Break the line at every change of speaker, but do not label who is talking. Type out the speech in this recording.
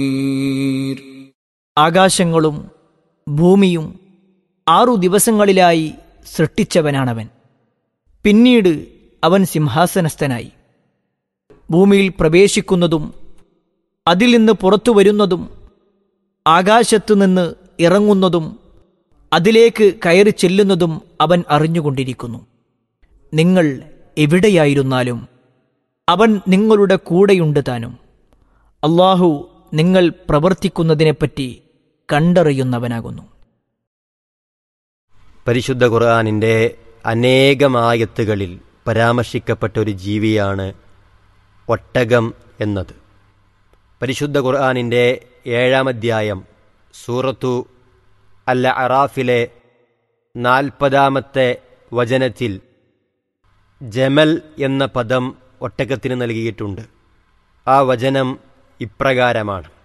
ആകാശങ്ങളും ഭൂമിയും ആറു ദിവസങ്ങളിലായി സൃഷ്ടിച്ചവനാണവൻ പിന്നീട് അവൻ സിംഹാസനസ്ഥനായി ഭൂമിയിൽ പ്രവേശിക്കുന്നതും അതിൽ നിന്ന് പുറത്തു വരുന്നതും ആകാശത്തു നിന്ന് ഇറങ്ങുന്നതും അതിലേക്ക് കയറി ചെല്ലുന്നതും അവൻ അറിഞ്ഞുകൊണ്ടിരിക്കുന്നു നിങ്ങൾ എവിടെയായിരുന്നാലും അവൻ നിങ്ങളുടെ കൂടെയുണ്ട് താനും അള്ളാഹു നിങ്ങൾ പ്രവർത്തിക്കുന്നതിനെപ്പറ്റി കണ്ടറിയുന്നവനാകുന്നു
പരിശുദ്ധ ഖുർആാനിൻ്റെ അനേകമായത്തുകളിൽ പരാമർശിക്കപ്പെട്ട ഒരു ജീവിയാണ് ഒട്ടകം എന്നത് പരിശുദ്ധ ഖുർആാനിൻ്റെ ഏഴാം അധ്യായം സൂറത്തു അൽ അറാഫിലെ നാൽപ്പതാമത്തെ വചനത്തിൽ ജമൽ എന്ന പദം ഒട്ടകത്തിന് നൽകിയിട്ടുണ്ട് ആ വചനം ഇപ്രകാരമാണ്